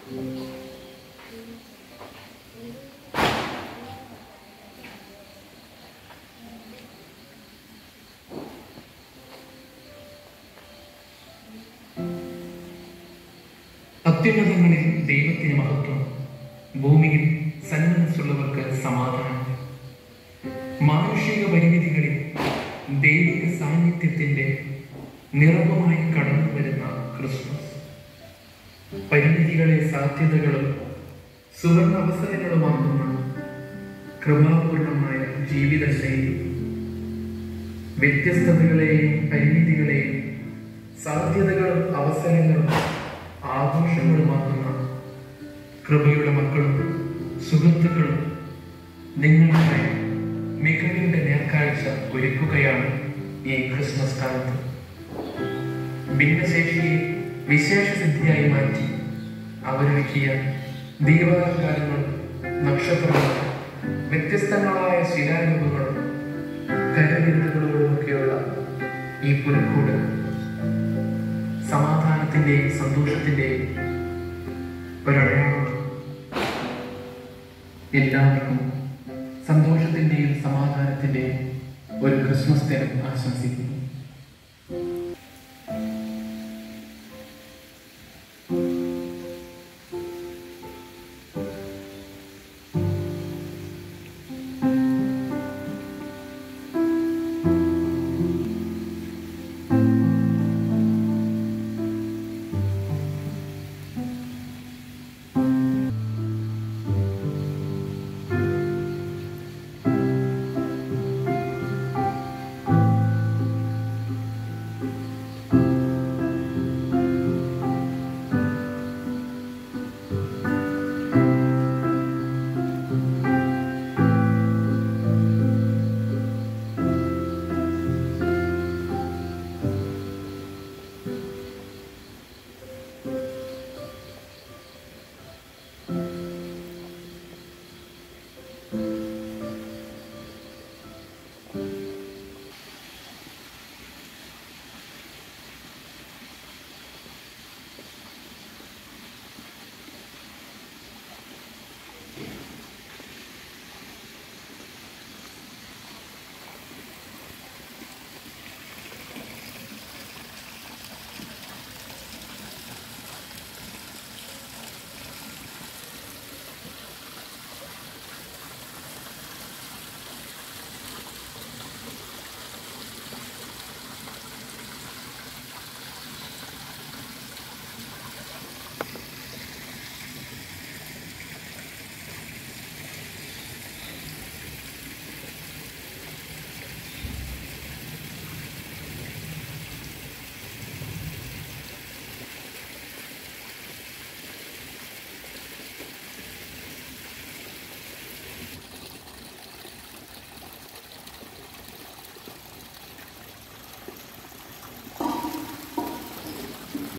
അത്യുന്നതങ്ങളിൽ ദൈവത്തിന് മഹത്വം ഭൂമിയിൽ സന്മനസ്സുള്ളവർക്ക് സമാധാനം മാനുഷിക പരിമിതികളിൽ ദൈവിക സാന്നിധ്യത്തിന്റെ നിറവുമായി കടന്നു വരുന്ന ക്രിസ്മസ് പരിമിതികളെ സാധ്യതകളും സുവർണ അവസരങ്ങളുമാക്കുന്ന കൃപാപൂർണമായ ജീവിതശൈലി വ്യത്യസ്തതകളെയും പരിമിതികളെയും സാധ്യതകളും അവസരങ്ങളും ആഘോഷങ്ങളുമാക്കുന്ന കൃപയുടെ മക്കളും സുഹൃത്തുക്കളും നിങ്ങൾക്കായി മികവിന്റെ നേർക്കാഴ്ച ഒരുക്കുകയാണ് ഈ ക്രിസ്മസ് കാലത്ത് ഭിന്നശേഷിയെ വിശേഷസിദ്ധിയായി മാറ്റി അവരൊരുക്കിയ ദീപാലങ്കാരങ്ങളും നക്ഷത്രങ്ങളും വ്യത്യസ്തങ്ങളായ ശിലാരൂപങ്ങളും കരവിരുതുകളോടുമൊക്കെയുള്ള ഈ പുൽക്കൂട് സമാധാനത്തിന്റെയും സന്തോഷത്തിന്റെയും ഒരടയാളമാണ് എല്ലാവർക്കും സന്തോഷത്തിന്റെയും സമാധാനത്തിന്റെയും ഒരു ക്രിസ്മസ് ദിനം ആശംസിക്കുന്നു